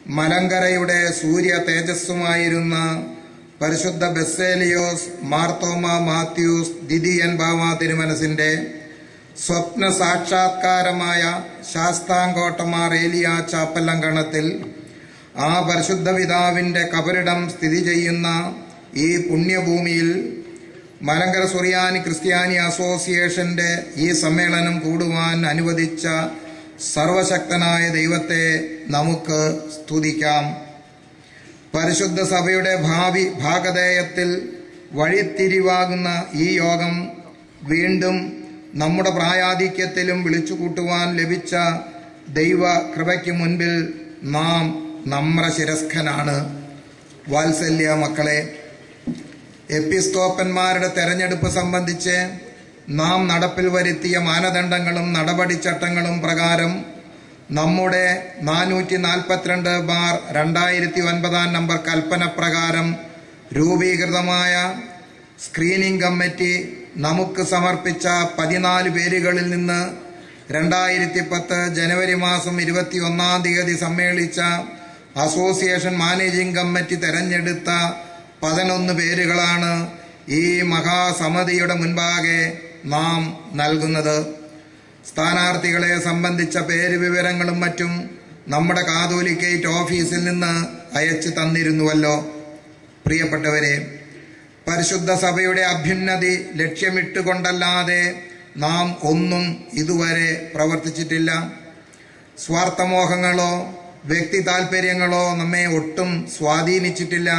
മലങ്കരയുടെ സൂര്യ തേജസ്സുമായിരുന്ന പരിശുദ്ധ ബെസേലിയോസ് മാർത്തോമ മാത്യൂസ് ദിദിയൻ ബാവ തിരുമനസിന്റെ സ്വപ്ന സാക്ഷാത്കാരമായ ശാസ്താംകോട്ടമാർ ഏലിയ ചാപ്പല്ലങ്കണത്തിൽ ആ പരിശുദ്ധ പിതാവിന്റെ കബറിടം സ്ഥിതി ചെയ്യുന്ന ഈ പുണ്യഭൂമിയിൽ മലങ്കര സുറിയാനി ക്രിസ്ത്യാനി അസോസിയേഷന്റെ ഈ സമ്മേളനം കൂടുവാൻ അനുവദിച്ച സർവശക്തനായ ദൈവത്തെ നമുക്ക് സ്തുതിക്കാം പരിശുദ്ധ സഭയുടെ ഭാവി ഭാഗധേയത്തിൽ വഴിത്തിരിവാകുന്ന ഈ യോഗം വീണ്ടും നമ്മുടെ പ്രായാധിക്യത്തിലും വിളിച്ചുകൂട്ടുവാൻ ലഭിച്ച ദൈവ കൃപയ്ക്ക് മുൻപിൽ നാം നമ്രശിരസ്കനാണ് വാത്സല്യ മക്കളെ എപ്പിസ്കോപ്പന്മാരുടെ തെരഞ്ഞെടുപ്പ് സംബന്ധിച്ച് നാം നടപ്പിൽ വരുത്തിയ മാനദണ്ഡങ്ങളും നടപടിച്ചട്ടങ്ങളും പ്രകാരം നമ്മുടെ നാനൂറ്റി നാൽപ്പത്തിരണ്ട് ബാർ രണ്ടായിരത്തി ഒൻപതാം നമ്പർ കൽപ്പന പ്രകാരം രൂപീകൃതമായ സ്ക്രീനിംഗ് കമ്മിറ്റി നമുക്ക് സമർപ്പിച്ച പതിനാല് പേരുകളിൽ നിന്ന് രണ്ടായിരത്തി പത്ത് ജനുവരി മാസം ഇരുപത്തി ഒന്നാം തീയതി സമ്മേളിച്ച അസോസിയേഷൻ മാനേജിംഗ് കമ്മിറ്റി തെരഞ്ഞെടുത്ത പതിനൊന്ന് പേരുകളാണ് ഈ മഹാസമിതിയുടെ മുൻപാകെ നാം നൽകുന്നത് സ്ഥാനാർത്ഥികളെ സംബന്ധിച്ച പേര് വിവരങ്ങളും മറ്റും നമ്മുടെ കാതോലിക്കേറ്റ് ഓഫീസിൽ നിന്ന് അയച്ചു തന്നിരുന്നുവല്ലോ പ്രിയപ്പെട്ടവരെ പരിശുദ്ധ സഭയുടെ അഭ്യുന്നതി ലക്ഷ്യമിട്ടുകൊണ്ടല്ലാതെ നാം ഒന്നും ഇതുവരെ പ്രവർത്തിച്ചിട്ടില്ല സ്വാർത്ഥമോഹങ്ങളോ വ്യക്തി താൽപര്യങ്ങളോ നമ്മെ ഒട്ടും സ്വാധീനിച്ചിട്ടില്ല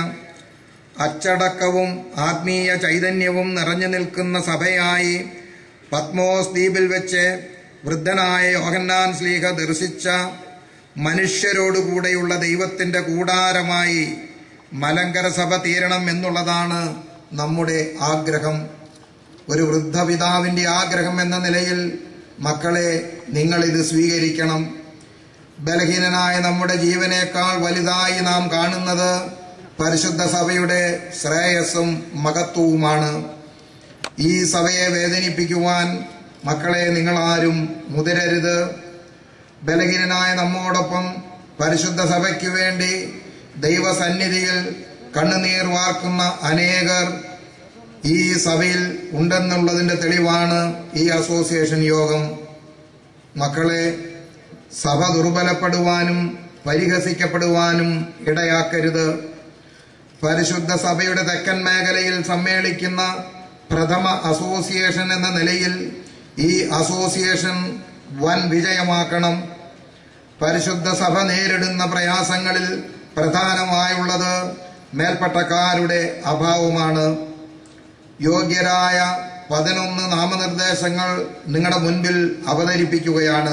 അച്ചടക്കവും ആത്മീയ ചൈതന്യവും നിറഞ്ഞു നിൽക്കുന്ന സഭയായി പത്മോസ് ദ്വീപിൽ വെച്ച് വൃദ്ധനായ യോഹന്നാൻ സ്ലീഹ ദർശിച്ച മനുഷ്യരോടുകൂടെയുള്ള ദൈവത്തിന്റെ കൂടാരമായി മലങ്കര സഭ തീരണം എന്നുള്ളതാണ് നമ്മുടെ ആഗ്രഹം ഒരു വൃദ്ധപിതാവിന്റെ ആഗ്രഹം എന്ന നിലയിൽ മക്കളെ നിങ്ങൾ ഇത് സ്വീകരിക്കണം ബലഹീനനായ നമ്മുടെ ജീവനേക്കാൾ വലുതായി നാം കാണുന്നത് പരിശുദ്ധ സഭയുടെ ശ്രേയസ്സും മഹത്വവുമാണ് ഈ സഭയെ വേദനിപ്പിക്കുവാൻ മക്കളെ നിങ്ങളാരും മുതിരരുത് ബലഹീനനായ നമ്മോടൊപ്പം പരിശുദ്ധ സഭയ്ക്ക് വേണ്ടി ദൈവസന്നിധിയിൽ കണ്ണുനീർ വാർക്കുന്ന അനേകർ ഈ സഭയിൽ ഉണ്ടെന്നുള്ളതിന്റെ തെളിവാണ് ഈ അസോസിയേഷൻ യോഗം മക്കളെ സഭ ദുർബലപ്പെടുവാനും പരിഹസിക്കപ്പെടുവാനും ഇടയാക്കരുത് പരിശുദ്ധ സഭയുടെ തെക്കൻ മേഖലയിൽ സമ്മേളിക്കുന്ന പ്രഥമ അസോസിയേഷൻ എന്ന നിലയിൽ ഈ അസോസിയേഷൻ വൻ വിജയമാക്കണം പരിശുദ്ധ സഭ നേരിടുന്ന പ്രയാസങ്ങളിൽ പ്രധാനമായുള്ളത് മേൽപ്പട്ടക്കാരുടെ അഭാവമാണ് യോഗ്യരായ പതിനൊന്ന് നാമനിർദ്ദേശങ്ങൾ നിങ്ങളുടെ മുൻപിൽ അവതരിപ്പിക്കുകയാണ്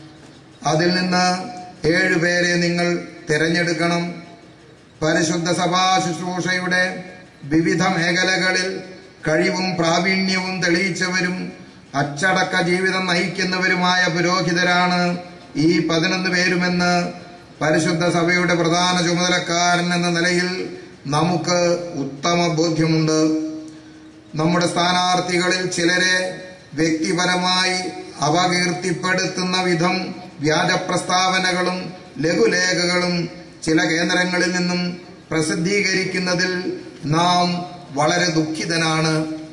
അതിൽ നിന്ന് ഏഴുപേരെ നിങ്ങൾ തിരഞ്ഞെടുക്കണം പരിശുദ്ധ സഭാ ശുശ്രൂഷയുടെ വിവിധ മേഖലകളിൽ കഴിവും പ്രാവീണ്യവും തെളിയിച്ചവരും അച്ചടക്ക ജീവിതം നയിക്കുന്നവരുമായ പുരോഹിതരാണ് ഈ പതിനൊന്ന് പേരുമെന്ന് പരിശുദ്ധ സഭയുടെ പ്രധാന ചുമതലക്കാരൻ എന്ന നിലയിൽ നമുക്ക് ഉത്തമ ബോധ്യമുണ്ട് നമ്മുടെ സ്ഥാനാർത്ഥികളിൽ ചിലരെ വ്യക്തിപരമായി അപകീർത്തിപ്പെടുത്തുന്ന വിധം വ്യാജ പ്രസ്താവനകളും ലഘുലേഖകളും ചില കേന്ദ്രങ്ങളിൽ നിന്നും പ്രസിദ്ധീകരിക്കുന്നതിൽ നാം വളരെ ദുഃഖിതനാണ്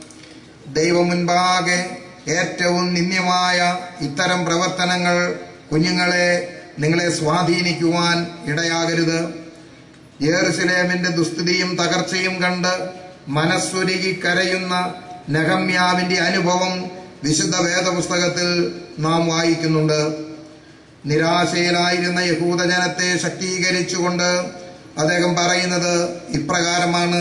ദൈവമുൻപാകെ ഏറ്റവും നിന്ദ്യമായ ഇത്തരം പ്രവർത്തനങ്ങൾ കുഞ്ഞുങ്ങളെ നിങ്ങളെ സ്വാധീനിക്കുവാൻ ഇടയാകരുത് യേറുസലേമിന്റെ ദുസ്ഥിതിയും തകർച്ചയും കണ്ട് മനസ്സുരുകി കരയുന്ന നെഹമ്യാവിന്റെ അനുഭവം വിശുദ്ധ വേദപുസ്തകത്തിൽ നാം വായിക്കുന്നുണ്ട് നിരാശയിലായിരുന്ന യഹൂദജനത്തെ ശക്തീകരിച്ചുകൊണ്ട് അദ്ദേഹം പറയുന്നത് ഇപ്രകാരമാണ്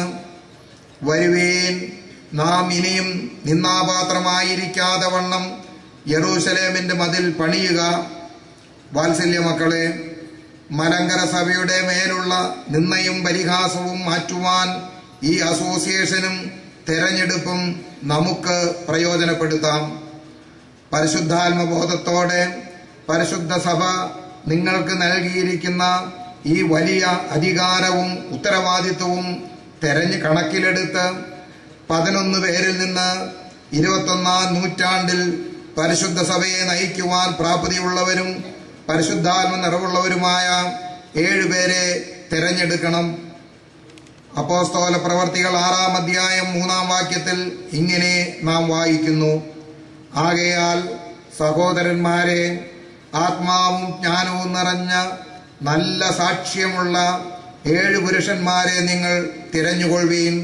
വരുവേൻ നാം ഇനിയും നിന്നാപാത്രമായിരിക്കാതെ വണ്ണം യെറൂശലേമിന്റെ മതിൽ പണിയുക വാത്സല്യ മക്കളെ മലങ്കര സഭയുടെ മേലുള്ള നിന്നയും പരിഹാസവും മാറ്റുവാൻ ഈ അസോസിയേഷനും തെരഞ്ഞെടുപ്പും നമുക്ക് പ്രയോജനപ്പെടുത്താം പരിശുദ്ധാത്മബോധത്തോടെ പരിശുദ്ധ സഭ നിങ്ങൾക്ക് നൽകിയിരിക്കുന്ന ഈ വലിയ അധികാരവും ഉത്തരവാദിത്വവും തെരഞ്ഞു കണക്കിലെടുത്ത് പതിനൊന്ന് പേരിൽ നിന്ന് ഇരുപത്തൊന്നാം നൂറ്റാണ്ടിൽ പരിശുദ്ധ സഭയെ നയിക്കുവാൻ പ്രാപ്തിയുള്ളവരും പരിശുദ്ധാത്മ നിറവുള്ളവരുമായ ഏഴുപേരെ തിരഞ്ഞെടുക്കണം അപ്പോസ്തോല പ്രവർത്തികൾ ആറാം അധ്യായം മൂന്നാം വാക്യത്തിൽ ഇങ്ങനെ നാം വായിക്കുന്നു ആകയാൽ സഹോദരന്മാരെ ആത്മാവും ജ്ഞാനവും നിറഞ്ഞ നല്ല സാക്ഷ്യമുള്ള ഏഴ് പുരുഷന്മാരെ നിങ്ങൾ തിരഞ്ഞുകൊള്ളുവീൻ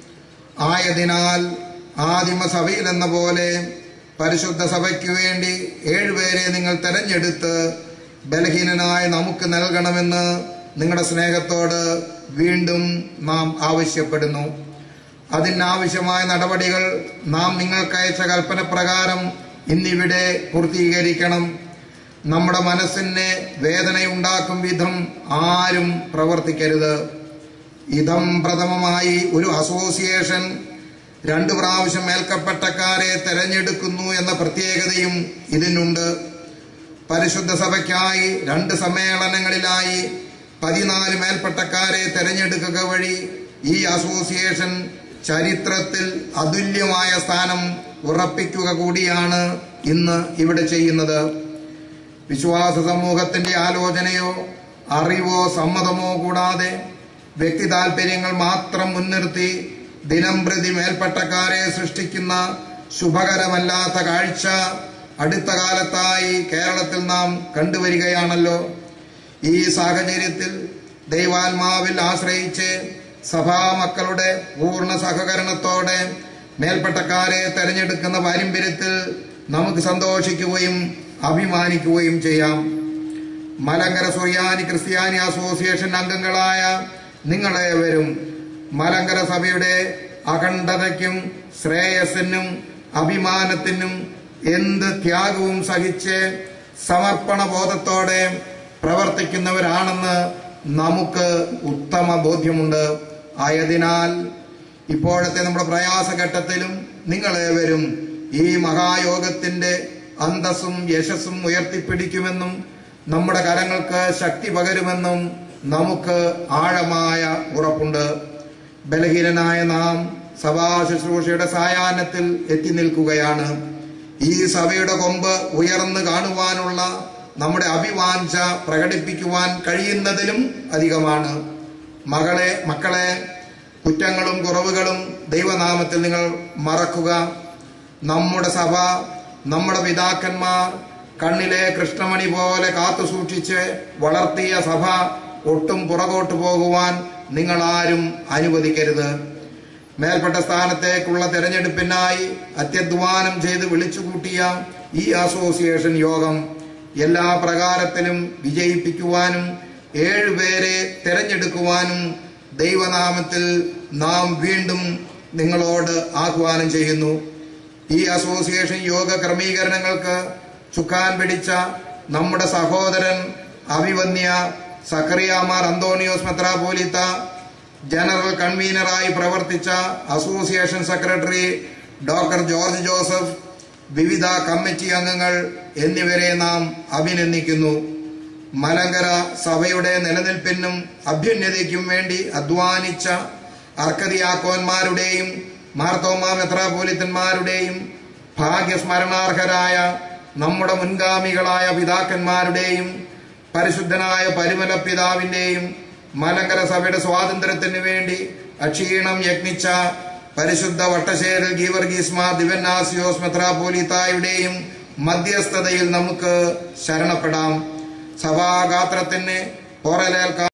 ആയതിനാൽ ആദിമസഭയിൽ എന്ന പോലെ പരിശുദ്ധ സഭയ്ക്ക് വേണ്ടി ഏഴുപേരെ നിങ്ങൾ തെരഞ്ഞെടുത്ത് ബലഹീനനായ നമുക്ക് നൽകണമെന്ന് നിങ്ങളുടെ സ്നേഹത്തോട് വീണ്ടും നാം ആവശ്യപ്പെടുന്നു അതിനാവശ്യമായ നടപടികൾ നാം നിങ്ങൾക്കയച്ച കൽപ്പന പ്രകാരം ഇന്നിവിടെ പൂർത്തീകരിക്കണം നമ്മുടെ മനസ്സിന് വേദനയുണ്ടാക്കും വിധം ആരും പ്രവർത്തിക്കരുത് ഇതം പ്രഥമമായി ഒരു അസോസിയേഷൻ രണ്ടു പ്രാവശ്യം മേൽക്കപ്പെട്ടക്കാരെ തെരഞ്ഞെടുക്കുന്നു എന്ന പ്രത്യേകതയും ഇതിനുണ്ട് പരിശുദ്ധ സഭയ്ക്കായി രണ്ട് സമ്മേളനങ്ങളിലായി പതിനാല് മേൽപ്പെട്ടക്കാരെ തെരഞ്ഞെടുക്കുക വഴി ഈ അസോസിയേഷൻ ചരിത്രത്തിൽ അതുല്യമായ സ്ഥാനം ഉറപ്പിക്കുക കൂടിയാണ് ഇന്ന് ഇവിടെ ചെയ്യുന്നത് വിശ്വാസ സമൂഹത്തിന്റെ ആലോചനയോ അറിവോ സമ്മതമോ കൂടാതെ വ്യക്തി താൽപര്യങ്ങൾ മാത്രം മുൻനിർത്തി ദിനം പ്രതി മേൽപ്പെട്ടക്കാരെ സൃഷ്ടിക്കുന്ന ശുഭകരമല്ലാത്ത കാഴ്ച അടുത്ത കാലത്തായി കേരളത്തിൽ നാം കണ്ടുവരികയാണല്ലോ ഈ സാഹചര്യത്തിൽ ദൈവാത്മാവിൽ ആശ്രയിച്ച് സഭാമക്കളുടെ പൂർണ്ണ സഹകരണത്തോടെ മേൽപ്പെട്ടക്കാരെ തെരഞ്ഞെടുക്കുന്ന പാരമ്പര്യത്തിൽ നമുക്ക് സന്തോഷിക്കുകയും അഭിമാനിക്കുകയും ചെയ്യാം മലങ്കര സുറിയാനി ക്രിസ്ത്യാനി അസോസിയേഷൻ അംഗങ്ങളായ നിങ്ങളേവരും മലങ്കര സഭയുടെ അഖണ്ഡതയ്ക്കും ശ്രേയസ്സിനും അഭിമാനത്തിനും എന്ത് ത്യാഗവും സഹിച്ച് സമർപ്പണ ബോധത്തോടെ പ്രവർത്തിക്കുന്നവരാണെന്ന് നമുക്ക് ഉത്തമ ബോധ്യമുണ്ട് ആയതിനാൽ ഇപ്പോഴത്തെ നമ്മുടെ പ്രയാസഘട്ടത്തിലും നിങ്ങളേവരും ഈ മഹായോഗത്തിന്റെ അന്തസ്സും യശസ്സും ഉയർത്തിപ്പിടിക്കുമെന്നും നമ്മുടെ കരങ്ങൾക്ക് ശക്തി പകരുമെന്നും നമുക്ക് ആഴമായ ഉറപ്പുണ്ട് ബലഹീനനായ നാം സഭാ ശുശ്രൂഷയുടെ സായാഹ്നത്തിൽ എത്തി നിൽക്കുകയാണ് ഈ സഭയുടെ കൊമ്പ് ഉയർന്നു കാണുവാനുള്ള നമ്മുടെ അഭിവാഞ്ച പ്രകടിപ്പിക്കുവാൻ കഴിയുന്നതിലും അധികമാണ് മകളെ മക്കളെ കുറ്റങ്ങളും കുറവുകളും ദൈവനാമത്തിൽ നിങ്ങൾ മറക്കുക നമ്മുടെ സഭ നമ്മുടെ പിതാക്കന്മാർ കണ്ണിലെ കൃഷ്ണമണി പോലെ കാത്തു സൂക്ഷിച്ച് വളർത്തിയ സഭ ഒട്ടും പുറകോട്ട് പോകുവാൻ നിങ്ങളാരും അനുവദിക്കരുത് മേൽപ്പെട്ട സ്ഥാനത്തേക്കുള്ള തെരഞ്ഞെടുപ്പിനായി അത്യധ്വാനം ചെയ്ത് വിളിച്ചുകൂട്ടിയ ഈ അസോസിയേഷൻ യോഗം എല്ലാ പ്രകാരത്തിലും വിജയിപ്പിക്കുവാനും ഏഴുപേരെ തെരഞ്ഞെടുക്കുവാനും ദൈവനാമത്തിൽ നാം വീണ്ടും നിങ്ങളോട് ആഹ്വാനം ചെയ്യുന്നു ഈ അസോസിയേഷൻ യോഗ ക്രമീകരണങ്ങൾക്ക് ചുക്കാൻ പിടിച്ച നമ്മുടെ സഹോദരൻ അഭിവന്യ സക്കറിയാമാർ അന്തോണിയോസ് മെത്രാപോലിത്ത ജനറൽ കൺവീനറായി പ്രവർത്തിച്ച association secretary doctor George Joseph വിവിധ കമ്മിറ്റി അംഗങ്ങൾ എന്നിവരെ നാം അഭിനന്ദിക്കുന്നു മലങ്കര സഭയുടെ നിലനിൽപ്പിനും അഭ്യുന്നതയ്ക്കും വേണ്ടി അധ്വാനിച്ച അർക്കതിയാക്കോന്മാരുടെയും മാർത്തോമ മെത്രാപോലിത്തന്മാരുടെയും ഭാഗ്യസ്മരണാർഹരായ നമ്മുടെ മുൻഗാമികളായ പിതാക്കന്മാരുടെയും പരിശുദ്ധനായ പരിമല പിതാവിന്റെയും മലങ്കര സഭയുടെ സ്വാതന്ത്ര്യത്തിന് വേണ്ടി അക്ഷീണം യത്നിച്ച പരിശുദ്ധ വട്ടശ്ശേരിൽ ഗീവർഗീസ്മാ ദിവന്നാസിയോസ് മെത്രാപോലിത്തായുടെയും മധ്യസ്ഥതയിൽ നമുക്ക് ശരണപ്പെടാം സഭാഗാത്രത്തിന് പോറലേൽക്കാൻ